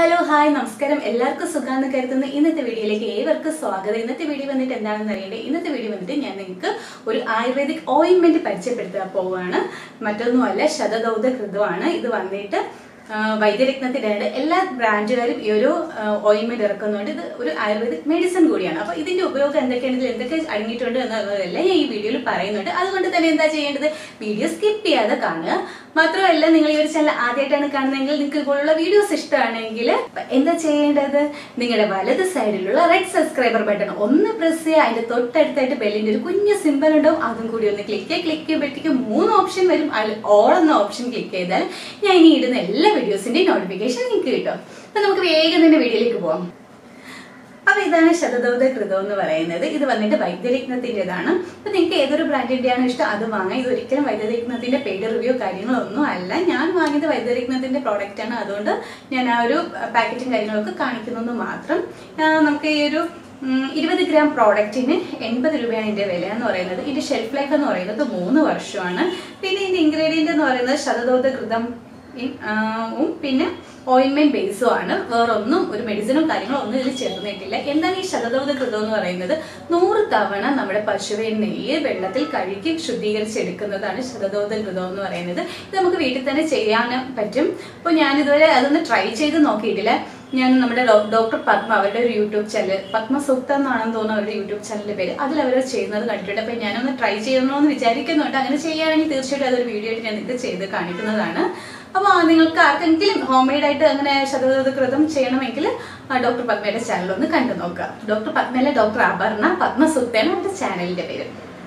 hello hi നമസ്കാരം എല്ലാവർക്കും സുഖാന്ന് കരുതുന്ന ഇന്നത്തെ വീഡിയോയിലേക്ക് ഏവർക്കും സ്വാഗതം ഇന്നത്തെ വീഡിയോ വന്നിട്ട് എന്താണെന്ന് അറിയണ്ടേ ഇന്നത്തെ വീഡിയോ വന്നിട്ട് ഞാൻ നിങ്ങൾക്ക് ഒരു ആയുർവേദിക് ഓയിൻമെന്റ് പരിചയപ്പെടുത്താൻ പോവുകയാണ് മറ്റൊന്നുമല്ല ശതദൗത കൃതമാണ് ഇത് വന്നിട്ട് ആ, വൈദ്യരത്നത്തിന്റെ എല്ലാ ബ്രാൻഡുകാരും ഈ ഒരു ഓയിൻമെന്റ് ഇറക്കുന്നുണ്ട് ഇത് ഒരു ആയുർവേദിക് മെഡിസിൻ കൂടിയാണ് അപ്പൊ ഇതിന്റെ ഉപയോഗം എന്തൊക്കെയാണ് ഇതിൽ എന്തൊക്കെ അടങ്ങിയിട്ടുണ്ട് എന്നുള്ളതെല്ലാം ഞാൻ ഈ വീഡിയോയിൽ പറയുന്നുണ്ട് അതുകൊണ്ട് തന്നെ എന്താ ചെയ്യേണ്ടത് വീഡിയോ സ്കിപ്പ് ചെയ്യാതെ കാണുക മാത്രമല്ല നിങ്ങൾ ഈ ഒരു ചാനൽ ആദ്യമായിട്ടാണ് കാണുന്നതെങ്കിൽ നിങ്ങൾക്ക് ഇതുപോലുള്ള വീഡിയോസ് ഇഷ്ടമാണെങ്കിൽ എന്താ ചെയ്യേണ്ടത് നിങ്ങളുടെ വലത് സൈഡിലുള്ള റെഡ് സബ്സ്ക്രൈബർ ബട്ടൺ ഒന്ന് പ്രസ് ചെയ്യുക അതിന്റെ തൊട്ടടുത്തായിട്ട് ബെല്ലിന്റെ ഒരു കുഞ്ഞു സിമ്പൽ ഉണ്ടാവും അതും കൂടി ഒന്ന് ക്ലിക്ക് ചെയ്യുക ക്ലിക്ക് ചെയ്യുമ്പോഴത്തേക്ക് മൂന്ന് ഓപ്ഷൻ വരും അതിൽ ഓൾ എന്ന ഓപ്ഷൻ ക്ലിക്ക് ചെയ്താൽ ഞാൻ ഇനി ഇടുന്ന എല്ലാ വീഡിയോസിന്റെയും നോട്ടിഫിക്കേഷൻ നിങ്ങൾക്ക് കിട്ടും അപ്പൊ നമുക്ക് വേഗം തന്നെ വീഡിയോയിലേക്ക് പോവാം അപ്പൊ ഇതാണ് ശതദൗത കൃതം എന്ന് പറയുന്നത് ഇത് വന്നിട്ട് വൈദ്യരത്നത്തിൻ്റെതാണ് അപ്പൊ നിങ്ങൾക്ക് ഏതൊരു ബ്രാൻഡിന്റെയാണ് ഇഷ്ടം അത് വാങ്ങാം ഇത് ഒരിക്കലും വൈദ്യരത്നത്തിന്റെ പെയ്ഡ് റിവ്യൂ കാര്യങ്ങളൊന്നും അല്ല ഞാൻ വാങ്ങിയത് വൈദ്യരത്നത്തിന്റെ പ്രോഡക്റ്റ് ആണ് അതുകൊണ്ട് ഞാൻ ആ ഒരു പാക്കറ്റും കാര്യങ്ങളൊക്കെ കാണിക്കുന്നു മാത്രം ആ, നമുക്ക് ഈ ഒരു ഉം, ഇരുപത് ഗ്രാം പ്രോഡക്റ്റിന് എൺപത് രൂപയാണ് ഇതിന്റെ വില എന്ന് പറയുന്നത് ഇതിന്റെ ഷെൽഫ് ലൈഫ് എന്ന് പറയുന്നത് മൂന്ന് വർഷമാണ് പിന്നെ ഇതിന്റെ ഇൻഗ്രീഡിയന്റ് എന്ന് പറയുന്നത് ശതദൗത കൃതം ഇൻ- ആ, ഉം പിന്നെ ഓയിൻമെന്റ് ബേസും ആണ് വേറൊന്നും ഒരു മെഡിസിനും കാര്യങ്ങളോ ഒന്നും ഇതിൽ ചേർന്നിട്ടില്ല എന്താണ് ഈ ശതദൗത കൃതം എന്ന് പറയുന്നത് നൂറ് തവണ നമ്മുടെ പശുവിൻ നെയ്യ് വെള്ളത്തിൽ കഴുകി ശുദ്ധീകരിച്ചെടുക്കുന്നതാണ് ശതദൗത കൃതം എന്ന് പറയുന്നത് ഇത് നമുക്ക് വീട്ടിൽ തന്നെ ചെയ്യാൻ പറ്റും അപ്പോൾ ഞാൻ ഇതുവരെ അതൊന്ന് ട്രൈ ചെയ്ത് നോക്കിയിട്ടില്ല ഞാൻ നമ്മുടെ ഡോ- ഡോക്ടർ പത്മ അവരുടെ ഒരു യൂട്യൂബ് ചാനൽ പത്മ സൂക്ത എന്നാണെന്ന് തോന്നുന്നു അവരുടെ യൂട്യൂബ് ചാനലിന്റെ പേര് അതിൽ അവർ ചെയ്യുന്നത് കണ്ടിട്ടുണ്ട് അപ്പൊ ഞാനൊന്ന് ട്രൈ ചെയ്യണമെന്ന് വിചാരിക്കുന്നുണ്ട് അങ്ങനെ ചെയ്യുകയാണെങ്കിൽ തീർച്ചയായിട്ടും അതൊരു വീഡിയോ ആയിട്ട് ഞാൻ നിങ്ങൾക്ക് ചെയ്ത് കാണിക്കുന്നതാണ് അപ്പോൾ നിങ്ങൾക്ക് ആർക്കെങ്കിലും ഹോം മെയ്ഡ് ആയിട്ട് അങ്ങനെ ശതകൃതം ചെയ്യണമെങ്കിൽ ആ ഡോക്ടർ പത്മയുടെ ചാനൽ ഒന്ന് കണ്ടു നോക്കുക ഡോക്ടർ പത്മയിലെ ഡോക്ടർ അപർണ പത്മ സൂക്തയാണ് അവരുടെ ചാനലിന്റെ പേര്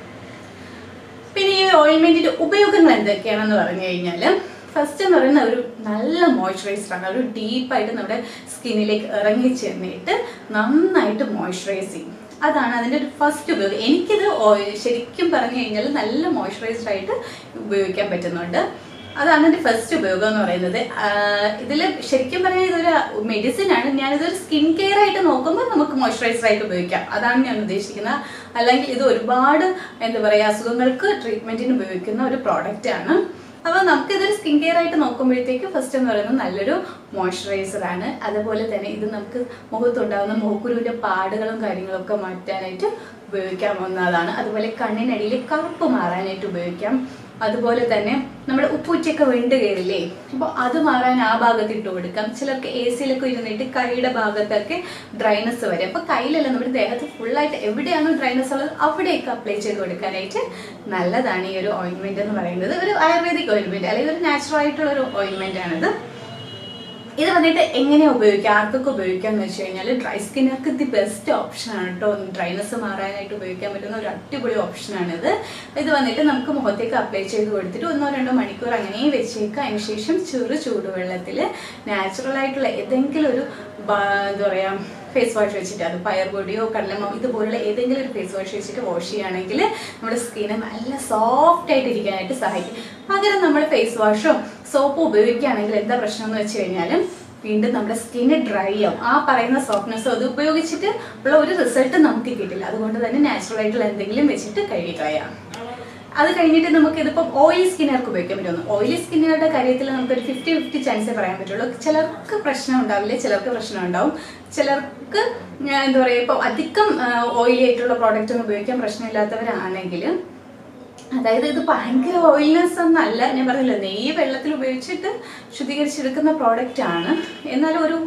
പിന്നെ ഈ ഓയിൽമെന്റിന്റെ ഉപയോഗങ്ങൾ എന്തൊക്കെയാണെന്ന് പറഞ്ഞു കഴിഞ്ഞാൽ ഫസ്റ്റ് എന്ന് പറയുന്ന ഒരു നല്ല മോയ്സ്ചറൈസർ ആണ് ഒരു ഡീപ്പായിട്ട് നമ്മുടെ സ്കിന്നിലേക്ക് ഇറങ്ങി ചെന്നിട്ട് നന്നായിട്ട് മോയ്സ്ചറൈസ് ചെയ്യും അതാണ് അതിന്റെ ഒരു ഫസ്റ്റ് ഉപയോഗം എനിക്കിത് ഓ- ശരിക്കും പറഞ്ഞു കഴിഞ്ഞാൽ നല്ല മോയ്സ്ചറൈസ്ഡ് ആയിട്ട് ഉപയോഗിക്കാൻ പറ്റുന്നുണ്ട് അതാണ് എൻ്റെ ഫസ്റ്റ് ഉപയോഗം എന്ന് പറയുന്നത് ഇതിൽ ശരിക്കും പറഞ്ഞാൽ ഇതൊരു മെഡിസിൻ ആണ് ഞാനിതൊരു സ്കിൻ കെയർ ആയിട്ട് നോക്കുമ്പോൾ നമുക്ക് മോയ്സ്ചറൈസർ ആയിട്ട് ഉപയോഗിക്കാം അതാണ് ഞാൻ ഉദ്ദേശിക്കുന്നത് അല്ലെങ്കിൽ ഇത് ഒരുപാട് എന്താ പറയുക അസുഖങ്ങൾക്ക് ട്രീറ്റ്മെന്റിന് ഉപയോഗിക്കുന്ന ഒരു പ്രോഡക്റ്റ് ആണ് അപ്പോൾ നമുക്ക് ഇതൊരു സ്കിൻ കെയർ ആയിട്ട് നോക്കുമ്പോഴത്തേക്ക് ഫസ്റ്റ് എന്ന് പറയുന്നത് നല്ലൊരു മോയ്സ്ചറൈസർ ആണ് അതുപോലെ തന്നെ ഇത് നമുക്ക് മുഖത്തുണ്ടാകുന്ന മുഖക്കുരുവിന്റെ പാടുകളും കാര്യങ്ങളൊക്കെ മാറ്റാനായിട്ട് ഉപയോഗിക്കാവുന്നതാണ് അതുപോലെ കണ്ണിനടിയിൽ കറുപ്പ് മാറാനായിട്ട് ഉപയോഗിക്കാം അതുപോലെ തന്നെ നമ്മുടെ ഉപ്പൂറ്റൊക്കെ വെണ്ട് കയറില്ലേ അപ്പോൾ അത് മാറാൻ ആ ഭാഗത്ത് ഇട്ട് കൊടുക്കാം ചിലർക്ക് എ സിയിലൊക്കെ ഇരുന്നിട്ട് കൈയുടെ ഭാഗത്തൊക്കെ ഡ്രൈനസ് വരും അപ്പോൾ കയ്യിലല്ല നമ്മുടെ ദേഹത്ത് ഫുള്ളായിട്ട് എവിടെയാണോ ഡ്രൈനസ് ഉള്ളത് അവിടെയൊക്കെ അപ്ലൈ ചെയ്ത് കൊടുക്കാനായിട്ട് നല്ലതാണ് ഈ ഒരു ഓയിൻമെന്റ് എന്ന് പറയുന്നത് ഒരു ആയുർവേദിക് ഓയിൻമെന്റ് അല്ലെങ്കിൽ ഒരു നാച്ചുറൽ ആയിട്ടുള്ള ഒരു ഓയിൻമെന്റ് ആണിത് ഇത് വന്നിട്ട് എങ്ങനെ ഉപയോഗിക്കാം ആർക്കൊക്കെ ഉപയോഗിക്കാം എന്ന് വെച്ച് കഴിഞ്ഞാൽ ഡ്രൈ സ്കിന്നർക്ക് ദി ബെസ്റ്റ് ഓപ്ഷൻ ആണ് കേട്ടോ ഡ്രൈനസ് മാറാനായിട്ട് ഉപയോഗിക്കാൻ പറ്റുന്ന ഒരു അടിപൊളി ഓപ്ഷനാണ് ഇത് ഇത് വന്നിട്ട് നമുക്ക് മുഖത്തേക്ക് അപ്ലൈ ചെയ്ത് കൊടുത്തിട്ട് ഒന്നോ രണ്ടോ മണിക്കൂർ അങ്ങനെ വെച്ചേക്കുക അതിന് ശേഷം ചെറു ചൂടുവെള്ളത്തിൽ നാച്ചുറൽ ആയിട്ടുള്ള ഏതെങ്കിലും ഒരു ബ- എന്താ പറയാ ഫേസ് വാഷ് വെച്ചിട്ട് അത് പയർ പൊടിയോ കടലമാവോ ഇതുപോലുള്ള ഏതെങ്കിലും ഒരു ഫേസ് വാഷ് വെച്ചിട്ട് വാഷ് ചെയ്യുകയാണെങ്കിൽ നമ്മുടെ സ്കിന്ന് നല്ല സോഫ്റ്റ് ആയിട്ട് ഇരിക്കാനായിട്ട് സഹായിക്കും പകരം നമ്മൾ ഫേസ് വാഷോ സോപ്പോ ഉപയോഗിക്കുകയാണെങ്കിൽ എന്താ പ്രശ്നം എന്ന് വെച്ച് കഴിഞ്ഞാൽ വീണ്ടും നമ്മുടെ സ്കിന്ന് ഡ്രൈ ആവും ആ പറയുന്ന സോഫ്റ്റ്നെസ് അത് ഉപയോഗിച്ചിട്ട് ഉള്ള ഒരു റിസൾട്ട് നമുക്ക് കിട്ടില്ല അതുകൊണ്ട് തന്നെ നാച്ചുറൽ ആയിട്ടുള്ള എന്തെങ്കിലും വെച്ചിട്ട് കഴുകി കളയാം അത് കഴിഞ്ഞിട്ട് നമുക്ക് ഇതിപ്പം ഓയിൽ സ്കിന്നുകാർക്ക് ഉപയോഗിക്കാൻ പറ്റുന്നു ഓയിലി സ്കിന്നുകളുടെ കാര്യത്തിൽ നമുക്കൊരു ഫിഫ്റ്റി ഫിഫ്റ്റി ചാൻസേ പറയാൻ പറ്റുള്ളൂ ചിലർക്ക് പ്രശ്നം ഉണ്ടാവില്ല ചിലർക്ക് പ്രശ്നം ഉണ്ടാവും ചിലർക്ക് ഞാൻ എന്താ പറയുക ഇപ്പോൾ അധികം ഓയിലി ആയിട്ടുള്ള പ്രോഡക്റ്റ് ഒന്നും ഉപയോഗിക്കാൻ പ്രശ്നമില്ലാത്തവരാണെങ്കിൽ അതായത് ഇത് ഭയങ്കര ഓയിൽനെസ് ഒന്നല്ല ഞാൻ പറഞ്ഞില്ല നെയ്യ് വെള്ളത്തിൽ ഉപയോഗിച്ചിട്ട് ശുദ്ധീകരിച്ചെടുക്കുന്ന പ്രോഡക്റ്റ് ആണ് എന്നാലും ഒരു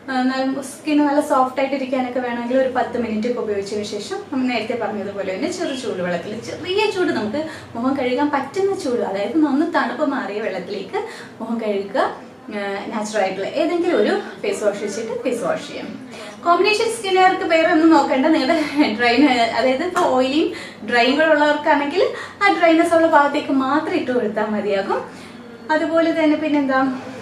സ്കിൻ നല്ല സോഫ്റ്റ് ആയിട്ട് ഇരിക്കാനൊക്കെ വേണമെങ്കിൽ ഒരു പത്ത് മിനിറ്റ് ഒക്കെ ഉപയോഗിച്ചതിന് ശേഷം നമ്മൾ നേരത്തെ പറഞ്ഞതുപോലെ തന്നെ ചെറു ചൂടുവെള്ളത്തിൽ ചെറിയ ചൂട് നമുക്ക് മുഖം കഴുകാൻ പറ്റുന്ന ചൂട് അതായത് ഒന്ന് തണുപ്പ് മാറിയ വെള്ളത്തിലേക്ക് മുഖം കഴുകുക നാച്ചുറൽ ആയിട്ടുള്ള ഏതെങ്കിലും ഒരു ഫേസ് വാഷ് വെച്ചിട്ട് ഫേസ് വാഷ് ചെയ്യാം കോമ്പിനേഷൻ സ്കിന്നുകാർക്ക് വേറെ ഒന്നും നോക്കണ്ട നിങ്ങളുടെ ഡ്രൈൻ അതായത് ഇപ്പോൾ ഓയിലിയും ഡ്രൈയും കൂടെ ഉള്ളവർക്കാണെങ്കിൽ ആ ഡ്രൈനസ് ഉള്ള ഭാഗത്തേക്ക് മാത്രം ഇട്ട് കൊടുത്താൽ മതിയാകും അതുപോലെ തന്നെ പിന്നെന്താ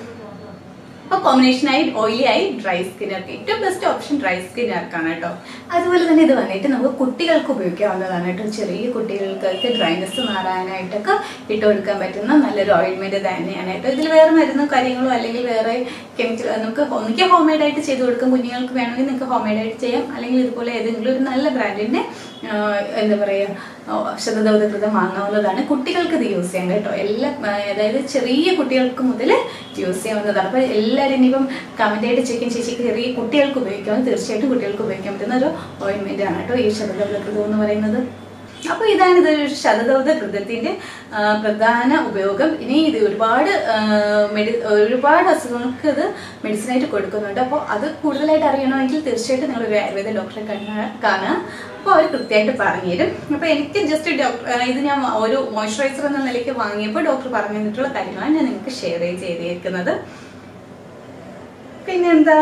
അപ്പൊ കോമ്പിനേഷൻ ആയി ഓയിലി ആയി ഡ്രൈ സ്കിന്നർക്ക് ഏറ്റവും ബെസ്റ്റ് ഓപ്ഷൻ ഡ്രൈ സ്കിന്നർക്കാണ് കേട്ടോ അതുപോലെ തന്നെ ഇത് വന്നിട്ട് നമുക്ക് കുട്ടികൾക്ക് ഉപയോഗിക്കാവുന്നതാണ് കേട്ടോ ചെറിയ കുട്ടികൾക്ക് ഡ്രൈനസ് മാറാനായിട്ടൊക്കെ ഇട്ട് കൊടുക്കാൻ പറ്റുന്ന നല്ലൊരു ഓയിൽമെന്റ് തന്നെയാണ് കേട്ടോ ഇതിൽ വേറെ മരുന്നും കാര്യങ്ങളോ അല്ലെങ്കിൽ വേറെ കെമിക്കൽ നമുക്ക് ഒന്നിക്ക് ഹോം മെയ്ഡ് ആയിട്ട് ചെയ്ത് കൊടുക്കും കുഞ്ഞുങ്ങൾക്ക് വേണമെങ്കിൽ നിങ്ങൾക്ക് ഹോം മെയ്ഡ് ആയിട്ട് ചെയ്യാം അല്ലെങ്കിൽ ഇതുപോലെ ഏതെങ്കിലും ഒരു നല്ല ബ്രാൻഡിന്റെ എന്താ പറയുക ശതദൗതകൃതം വാങ്ങാവുന്നതാണ് കുട്ടികൾക്ക് ഇത് യൂസ് ചെയ്യാം കേട്ടോ എല്ലാ ആ, അതായത് ചെറിയ കുട്ടികൾക്ക് മുതൽ യൂസ് ചെയ്യാവുന്നതാണ് അപ്പോൾ എല്ലാവരും ഇനിയിപ്പം കമൻ്റ് ആയിട്ട് ചോദിക്കും ചേച്ചിക്ക് ചെറിയ കുട്ടികൾക്ക് ഉപയോഗിക്കാം തീർച്ചയായിട്ടും കുട്ടികൾക്ക് ഉപയോഗിക്കാൻ പറ്റുന്ന ഒരു ഓയിൻമെൻ്റ് ആണ് കേട്ടോ ഈ ശതദൗതകൃതം എന്ന് പറയുന്നത് അപ്പോൾ ഇതാണ് ഇത് ഒരു ശതദൗത കൃതത്തിന്റെ ആ, പ്രധാന ഉപയോഗം ഇനി ഇത് ഒരുപാട് ആ, മെഡി ഒരുപാട് അസുഖങ്ങൾക്ക് ഇത് മെഡിസിനായിട്ട് കൊടുക്കുന്നുണ്ട് അപ്പോൾ അത് കൂടുതലായിട്ട് അറിയണമെങ്കിൽ തീർച്ചയായിട്ടും നിങ്ങൾ ഒരു ആയുർവേദ ഡോക്ടറെ കാണുക കാണുക അപ്പോൾ അവർ കൃത്യമായിട്ട് പറഞ്ഞുതരും അപ്പോൾ എനിക്ക് ജസ്റ്റ് ഡോക്ടർ ഇത് ഞാൻ ഒരു മോയ്സ്ചറൈസർ എന്ന നിലയ്ക്ക് വാങ്ങിയപ്പോൾ ഡോക്ടർ പറഞ്ഞു തന്നിട്ടുള്ള കാര്യങ്ങളാണ് ഞാൻ നിങ്ങൾക്ക് ഷെയർ ചെയ്തേക്കുന്നത് പിന്നെന്താ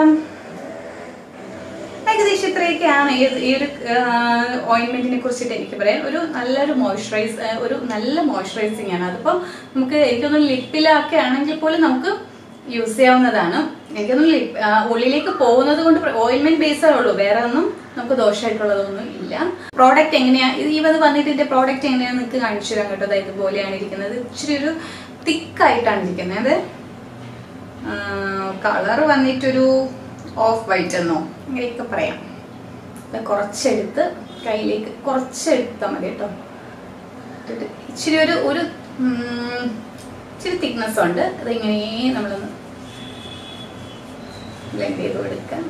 ഏകദേശം ഇത്രയൊക്കെയാണ് ഈ ഈ ഒരു ഓയിൻമെന്റിനെ കുറിച്ചിട്ട് എനിക്ക് പറയാൻ ഒരു നല്ലൊരു മോയ്സ്ചറൈസ് ഒരു നല്ല മോയ്സ്ചറൈസിങ് ആണ് അതിപ്പോൾ നമുക്ക് എനിക്കൊന്ന് ലിപ്പിലൊക്കെ ആണെങ്കിൽ പോലും നമുക്ക് യൂസ് ചെയ്യാവുന്നതാണ് എനിക്കൊന്നും ലിപ് ആ, ഉള്ളിലേക്ക് പോകുന്നത് കൊണ്ട് ഓയിൽമെന്റ് ബേസേ ഉള്ളൂ വേറെ ഒന്നും നമുക്ക് ദോഷമായിട്ടുള്ളതൊന്നും ഇല്ല പ്രോഡക്റ്റ് എങ്ങനെയാ ഇത് ഈ വന്ന് വന്നിട്ട് ഇതിന്റെ പ്രോഡക്റ്റ് എങ്ങനെയാന്ന് നിങ്ങൾക്ക് കാണിച്ചു തരാൻ കേട്ടോ അതായത് ഇതുപോലെയാണ് ഇരിക്കുന്നത് ഇച്ചിരി ഒരു തിക്കായിട്ടാണ് ഇരിക്കുന്നത് കളർ വന്നിട്ടൊരു ഓഫ് വൈറ്റ് എന്നോ അങ്ങനെയൊക്കെ പറയാം അത് കുറച്ചെടുത്ത് കയ്യിലേക്ക് കുറച്ചെടുത്താൽ മതി കേട്ടോ ഇട്ടിട്ട് ഇച്ചിരി ഒരു ഒരു ഉം, ഇച്ചിരി തിക്നെസ് ഉണ്ട് അതിങ്ങനെ നമ്മളൊന്ന് ബ്ലെൻഡ് ചെയ്ത് കൊടുക്കാം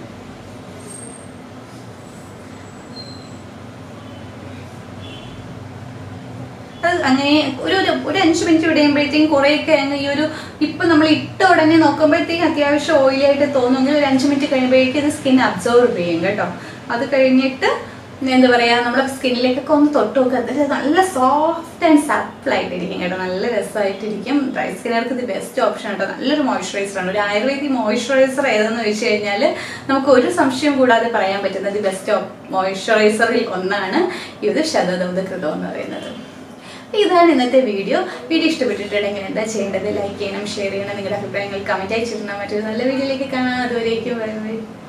അത് അങ്ങനെ ഒരു ഒരു ഒരു അഞ്ച് മിനിറ്റ് വിടുമ്പോഴത്തേക്കും കുറേയൊക്കെ അങ്ങ് ഈ ഒരു ഇപ്പൊ നമ്മൾ ഇട്ട ഉടനെ നോക്കുമ്പോഴത്തേക്കും അത്യാവശ്യം ഓയിലി ആയിട്ട് തോന്നുമെങ്കിൽ ഒരു അഞ്ച് മിനിറ്റ് കഴിയുമ്പോഴേക്കും ഇത് സ്കിൻ അബ്സോർവ് ചെയ്യും കേട്ടോ അത് കഴിഞ്ഞിട്ട് എന്താ പറയാ നമ്മുടെ സ്കിന്നിലേക്കൊക്കെ ഒന്ന് തൊട്ട് നോക്കുക അതായത് നല്ല സോഫ്റ്റ് ആൻഡ് സപ്പിൾ ആയിട്ടിരിക്കും കേട്ടോ നല്ല രസമായിട്ടിരിക്കും ഡ്രൈ സ്കിന്നുകാർക്ക് ഇത് ബെസ്റ്റ് ഓപ്ഷൻ കേട്ടോ നല്ലൊരു മോയ്സ്ചറൈസർ ആണ് ഒരു ആയുർവേദിക് മോയ്സ്ചറൈസർ ഏതെന്ന് വെച്ച് കഴിഞ്ഞാൽ നമുക്ക് ഒരു സംശയം കൂടാതെ പറയാൻ പറ്റുന്നത് ബെസ്റ്റ് മോയ്സ്ചറൈസറിൽ ഒന്നാണ് ഇത് ശതദൗതകൃതം എന്ന് പറയുന്നത് അപ്പൊ ഇതാണ് ഇന്നത്തെ വീഡിയോ വീഡിയോ ഇഷ്ടപ്പെട്ടിട്ടുണ്ടെങ്കിൽ എന്താ ചെയ്യേണ്ടത് ലൈക്ക് ചെയ്യണം ഷെയർ ചെയ്യണം നിങ്ങളുടെ അഭിപ്രായങ്ങൾ കമന്റ് അയച്ചിരുന്നാൽ മറ്റൊരു നല്ല വീഡിയോയിലേക്ക് കാണാം അതുവരേക്കും ബൈ ബൈ